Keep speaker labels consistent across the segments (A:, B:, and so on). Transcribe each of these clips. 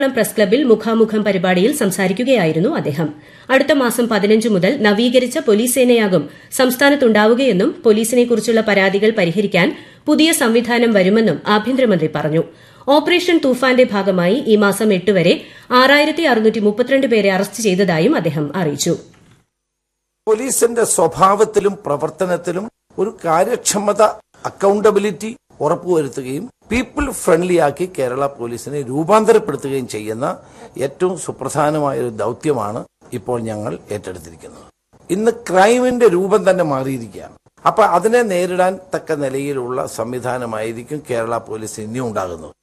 A: press ക്ലബിൽ മുഖാമുഖം പരിപാടിയിൽ സംസാരിക്കുകയായിരുന്നു അദ്ദേഹം അടുത്ത മാസം പതിനഞ്ച് മുതൽ നവീകരിച്ച പോലീസ് സേനയാകും സംസ്ഥാനത്തുണ്ടാവുകയെന്നും പോലീസിനെക്കുറിച്ചുള്ള പരാതികൾ പരിഹരിക്കാൻ പുതിയ സംവിധാനം വരുമെന്നും ആഭ്യന്തരമന്ത്രി പറഞ്ഞു ഓപ്പറേഷൻ തൂഫാന്റെ ഭാഗമായി ഈ മാസം എട്ട് വരെ ആറായിരത്തി അറുന്നൂറ്റി മുപ്പത്തിരണ്ട് പേരെ അറസ്റ്റ് ചെയ്തതായും അദ്ദേഹം അറിയിച്ചു
B: പോലീസിന്റെ സ്വഭാവത്തിലും പ്രവർത്തനത്തിലും ഒരു കാര്യക്ഷമത അക്കൗണ്ടബിലിറ്റി ഉറപ്പുവരുത്തുകയും പീപ്പിൾ ഫ്രണ്ട്ലി ആക്കി കേരള പോലീസിനെ രൂപാന്തരപ്പെടുത്തുകയും ചെയ്യുന്ന ഏറ്റവും സുപ്രധാനമായ ഒരു ദൗത്യമാണ് ഇപ്പോൾ ഞങ്ങൾ ഏറ്റെടുത്തിരിക്കുന്നത് ഇന്ന് ക്രൈമിന്റെ രൂപം തന്നെ മാറിയിരിക്കുകയാണ് അപ്പൊ അതിനെ നേരിടാൻ തക്ക നിലയിലുള്ള സംവിധാനമായിരിക്കും കേരള പോലീസ് ഇനി ഉണ്ടാകുന്നത്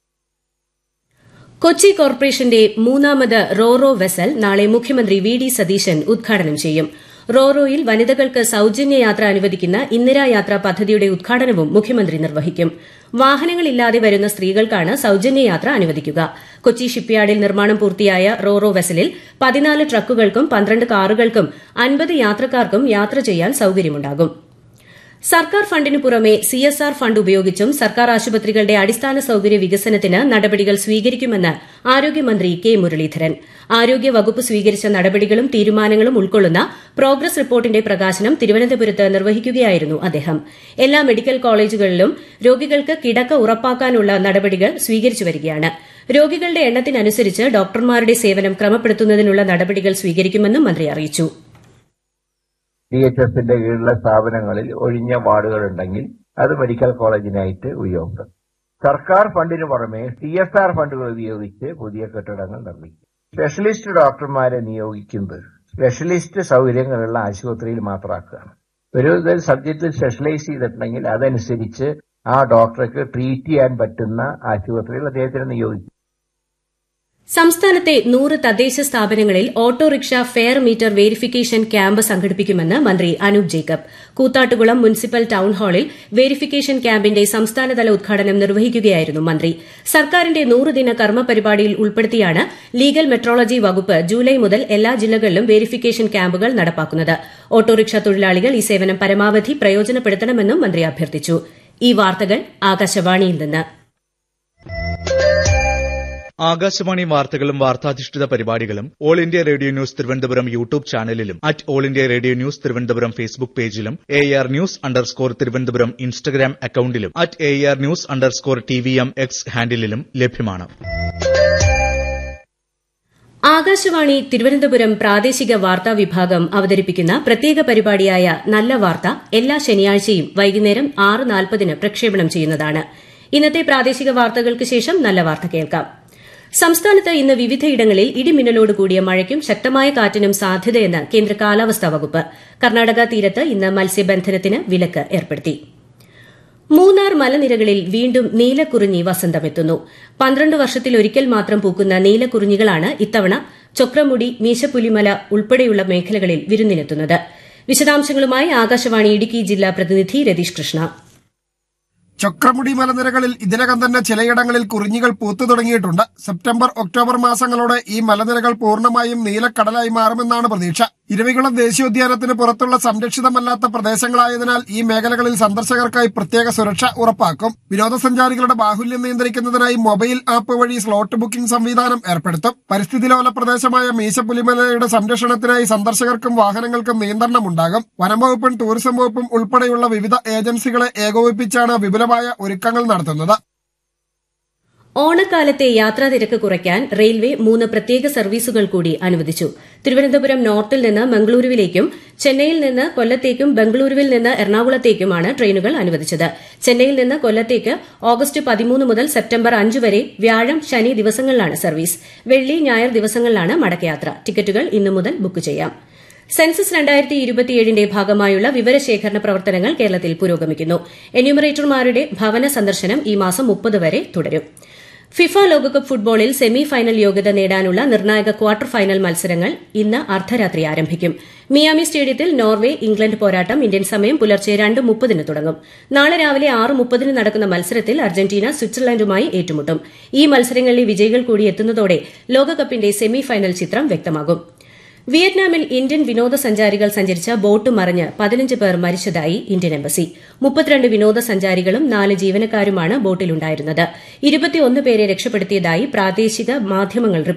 A: കൊച്ചി കോർപ്പറേഷന്റെ മൂന്നാമത് റോറോ വെസൽ നാളെ മുഖ്യമന്ത്രി വി ഡി സതീശൻ ഉദ്ഘാടനം ചെയ്യും റോറോയിൽ വനിതകൾക്ക് സൌജന്യ യാത്ര അനുവദിക്കുന്ന ഇന്ദിരാ യാത്ര പദ്ധതിയുടെ ഉദ്ഘാടനവും മുഖ്യമന്ത്രി നിർവഹിക്കും വാഹനങ്ങളില്ലാതെ വരുന്ന സ്ത്രീകൾക്കാണ് സൌജന്യ യാത്ര അനുവദിക്കുക കൊച്ചി ഷിപ്പ്യാർഡിൽ നിർമ്മാണം പൂർത്തിയായ റോറോ വെസലിൽ പതിനാല് ട്രക്കുകൾക്കും പന്ത്രണ്ട് കാറുകൾക്കും അൻപത് യാത്രക്കാർക്കും യാത്ര ചെയ്യാൻ സൌകര്യമുണ്ടാകും സർക്കാർ ഫണ്ടിനു പുറമെ സിഎസ്ആർ ഫണ്ട് ഉപയോഗിച്ചും സർക്കാർ ആശുപത്രികളുടെ അടിസ്ഥാന സൌകര്യ വികസനത്തിന് നടപടികൾ സ്വീകരിക്കുമെന്ന് ആരോഗ്യമന്ത്രി കെ മുരളീധരൻ ആരോഗ്യ വകുപ്പ് സ്വീകരിച്ച നടപടികളും തീരുമാനങ്ങളും ഉൾക്കൊള്ളുന്ന പ്രോഗ്രസ് റിപ്പോർട്ടിന്റെ പ്രകാശനം തിരുവനന്തപുരത്ത് നിർവഹിക്കുകയായിരുന്നു അദ്ദേഹം എല്ലാ മെഡിക്കൽ കോളേജുകളിലും രോഗികൾക്ക് കിടക്ക ഉറപ്പാക്കാനുള്ള നടപടികൾ സ്വീകരിച്ചു വരികയാണ് രോഗികളുടെ എണ്ണത്തിനനുസരിച്ച് ഡോക്ടർമാരുടെ സേവനം ക്രമപ്പെടുത്തുന്നതിനുള്ള നടപടികൾ സ്വീകരിക്കുമെന്നും മന്ത്രി അറിയിച്ചു
C: ഡി എച്ച് എസിന്റെ കീഴിലുള്ള സ്ഥാപനങ്ങളിൽ ഒഴിഞ്ഞ വാർഡുകൾ ഉണ്ടെങ്കിൽ അത് മെഡിക്കൽ കോളേജിനായിട്ട് ഉപയോഗപ്പെടും സർക്കാർ ഫണ്ടിന് പുറമെ സി എസ് ആർ ഫണ്ടുകൾ ഉപയോഗിച്ച് പുതിയ കെട്ടിടങ്ങൾ നിർമ്മിക്കും സ്പെഷ്യലിസ്റ്റ് ഡോക്ടർമാരെ നിയോഗിക്കുന്നത് സ്പെഷ്യലിസ്റ്റ് സൗകര്യങ്ങളുള്ള ആശുപത്രിയിൽ മാത്രമാക്കുകയാണ് ഒരു സബ്ജക്റ്റിൽ സ്പെഷ്യലൈസ് ചെയ്തിട്ടുണ്ടെങ്കിൽ അതനുസരിച്ച് ആ ഡോക്ടർക്ക് ട്രീറ്റ് ചെയ്യാൻ പറ്റുന്ന ആശുപത്രിയിൽ അദ്ദേഹത്തിന് നിയോഗിക്കും
A: സംസ്ഥാനത്തെ നൂറ് തദ്ദേശ സ്ഥാപനങ്ങളിൽ auto rickshaw fare meter verification camp സംഘടിപ്പിക്കുമെന്ന് മന്ത്രി അനൂപ് ജേക്കബ് കൂത്താട്ടുകുളം മുനിസിപ്പൽ ടൌൺ ഹാളിൽ വേരിഫിക്കേഷൻ ക്യാമ്പിന്റെ സംസ്ഥാനതല ഉദ്ഘാടനം നിർവഹിക്കുകയായിരുന്നു മന്ത്രി സർക്കാരിന്റെ നൂറുദിന കർമ്മ പരിപാടിയിൽ ഉൾപ്പെടുത്തിയാണ് ലീഗൽ മെട്രോളജി വകുപ്പ് ജൂലൈ മുതൽ എല്ലാ ജില്ലകളിലും വേരിഫിക്കേഷൻ ക്യാമ്പുകൾ നടപ്പാക്കുന്നത് ഓട്ടോറിക്ഷ തൊഴിലാളികൾ ഈ സേവനം പരമാവധി പ്രയോജനപ്പെടുത്തണമെന്നും മന്ത്രി അഭ്യർത്ഥിച്ചു ഈ വാർത്തകൾ ആകാശവാണിയിൽ നിന്ന്
D: ആകാശവാണി വാർത്തകളും വാർത്താധിഷ്ഠിത പരിപാടികളും All India Radio News Thiruvananthapuram YouTube ചാനലിലും at All India Radio News Thiruvananthapuram Facebook പേജിലും A R news underscore Thiruvananthapuram Instagram അക്കൌണ്ടിലും at A R news underscore T V M X ഹാൻഡിലും ലഭ്യമാണ്
A: ആകാശവാണി തിരുവനന്തപുരം പ്രാദേശിക വാർത്താ വിഭാഗം അവതരിപ്പിക്കുന്ന പ്രത്യേക പരിപാടിയായ നല്ല വാർത്ത എല്ലാ ശനിയാഴ്ചയും വൈകുന്നേരം ആറ് നാൽപ്പതിന് പ്രക്ഷേപണം ചെയ്യുന്നതാണ് ഇന്നത്തെ പ്രാദേശിക വാർത്തകൾക്ക് ശേഷം നല്ല വാർത്ത കേൾക്കാം സംസ്ഥാനത്ത് ഇന്ന് വിവിധയിടങ്ങളിൽ ഇടിമിന്നലോട് കൂടിയ മഴയ്ക്കും ശക്തമായ കാറ്റിനും സാധ്യതയെന്ന് കേന്ദ്ര കാലാവസ്ഥാ വകുപ്പ് കർണാടക തീരത്ത് ഇന്ന് മത്സ്യബന്ധനത്തിന് വിലക്ക് ഏർപ്പെടുത്തി മൂന്നാർ മലനിരകളിൽ വീണ്ടും നീലക്കുറിഞ്ഞി വസന്തമെത്തുന്നു പന്ത്രണ്ട് വർഷത്തിലൊരിക്കൽ മാത്രം പൂക്കുന്ന നീലക്കുറിഞ്ഞികളാണ് ഇത്തവണ ചൊക്രമുടി മീശപ്പുലിമല ഉൾപ്പെടെയുള്ള മേഖലകളിൽ വിരുന്നിനെത്തുന്നത് വിശദാംശങ്ങളുമായി ആകാശവാണി ഇടുക്കി ജില്ലാ പ്രതിനിധി രതീഷ് കൃഷ്ണ
E: ചക്രമുടി മലനിരകളിൽ ഇതിനകം തന്നെ ചിലയിടങ്ങളിൽ കുറിഞ്ഞികൾ പൂത്തു തുടങ്ങിയിട്ടുണ്ട് സെപ്റ്റംബർ ഒക്ടോബർ മാസങ്ങളോടെ ഈ മലനിരകൾ പൂർണ്ണമായും നീലക്കടലായി മാറുമെന്നാണ് പ്രതീക്ഷ ഇരവികുളം ദേശീയോദ്യാനത്തിന് പുറത്തുള്ള സംരക്ഷിതമല്ലാത്ത പ്രദേശങ്ങളായതിനാൽ ഈ മേഖലകളിൽ സന്ദർശകർക്കായി പ്രത്യേക സുരക്ഷ ഉറപ്പാക്കും വിനോദസഞ്ചാരികളുടെ ബാഹുല്യം നിയന്ത്രിക്കുന്നതിനായി മൊബൈൽ ആപ്പ് വഴി സ്ലോട്ട് ബുക്കിംഗ് സംവിധാനം ഏർപ്പെടുത്തും പരിസ്ഥിതിലോല പ്രദേശമായ മീശപ്പുലിമലയുടെ സംരക്ഷണത്തിനായി സന്ദർശകർക്കും വാഹനങ്ങൾക്കും നിയന്ത്രണമുണ്ടാകും വനം വകുപ്പും ടൂറിസം വകുപ്പും ഉൾപ്പെടെയുള്ള വിവിധ ഏജൻസികളെ ഏകോപിപ്പിച്ചാണ് വിപുലമായ ഒരുക്കങ്ങൾ നടത്തുന്നത്
A: ഓണക്കാലത്തെ യാത്രാ തിരക്ക് കുറയ്ക്കാൻ റെയിൽവേ മൂന്ന് പ്രത്യേക സർവീസുകൾ കൂടി അനുവദിച്ചു തിരുവനന്തപുരം നോർത്തിൽ നിന്ന് മംഗളൂരുവിലേക്കും ചെന്നൈയിൽ നിന്ന് കൊല്ലത്തേക്കും ബംഗളൂരുവിൽ നിന്ന് എറണാകുളത്തേക്കുമാണ് ട്രെയിനുകൾ അനുവദിച്ചത് ചെന്നൈയിൽ നിന്ന് കൊല്ലത്തേക്ക് ഓഗസ്റ്റ് പതിമൂന്ന് മുതൽ സെപ്റ്റംബർ അഞ്ച് വരെ വ്യാഴം ശനി ദിവസങ്ങളിലാണ് സർവീസ് വെള്ളി ഞായർ ദിവസങ്ങളിലാണ് മടക്കയാത്ര ടിക്കറ്റുകൾ ഇന്നു മുതൽ ബുക്ക് ചെയ്യാം സെൻസസ് രണ്ടായിരത്തി ഇരുപത്തിയേഴിന്റെ ഭാഗമായുള്ള വിവരശേഖരണ പ്രവർത്തനങ്ങൾ കേരളത്തിൽ പുരോഗമിക്കുന്നു എന്യൂമറേറ്റർമാരുടെ ഭവന സന്ദർശനം ഈ മാസം മുപ്പത് വരെ തുടരും ഫിഫ ലോകകപ്പ് ഫുട്ബോളിൽ സെമി ഫൈനൽ യോഗ്യത നേടാനുള്ള നിർണായക ക്വാർട്ടർ ഫൈനൽ മത്സരങ്ങൾ ഇന്ന് അർദ്ധരാത്രി ആരംഭിക്കും മിയാമി സ്റ്റേഡിയത്തിൽ നോർവെ ഇംഗ്ലണ്ട് പോരാട്ടം ഇന്ത്യൻ സമയം പുലർച്ചെ രണ്ട് മുപ്പതിന് തുടങ്ങും നാളെ രാവിലെ ആറ് മുപ്പതിന് നടക്കുന്ന മത്സരത്തിൽ അർജന്റീന സ്വിറ്റ്സർലൻഡുമായി ഏറ്റുമുട്ടും ഈ മത്സരങ്ങളിലെ വിജയികൾ കൂടി എത്തുന്നതോടെ ലോകകപ്പിന്റെ സെമി ഫൈനൽ ചിത്രം വ്യക്തമാകും വിയറ്റ്നാമിൽ ഇന്ത്യൻ വിനോദസഞ്ചാരികൾ സഞ്ചരിച്ച ബോട്ട് മറിഞ്ഞ് പതിനഞ്ച് പേർ മരിച്ചതായി ഇന്ത്യൻ എംബസി മുപ്പത്തിരണ്ട് വിനോദസഞ്ചാരികളും നാല് ജീവനക്കാരുമാണ് ബോട്ടിലുണ്ടായിരുന്നത് ഇരുപത്തിയൊന്ന് പേരെ രക്ഷപ്പെടുത്തിയതായി പ്രാദേശിക മാധ്യമങ്ങൾ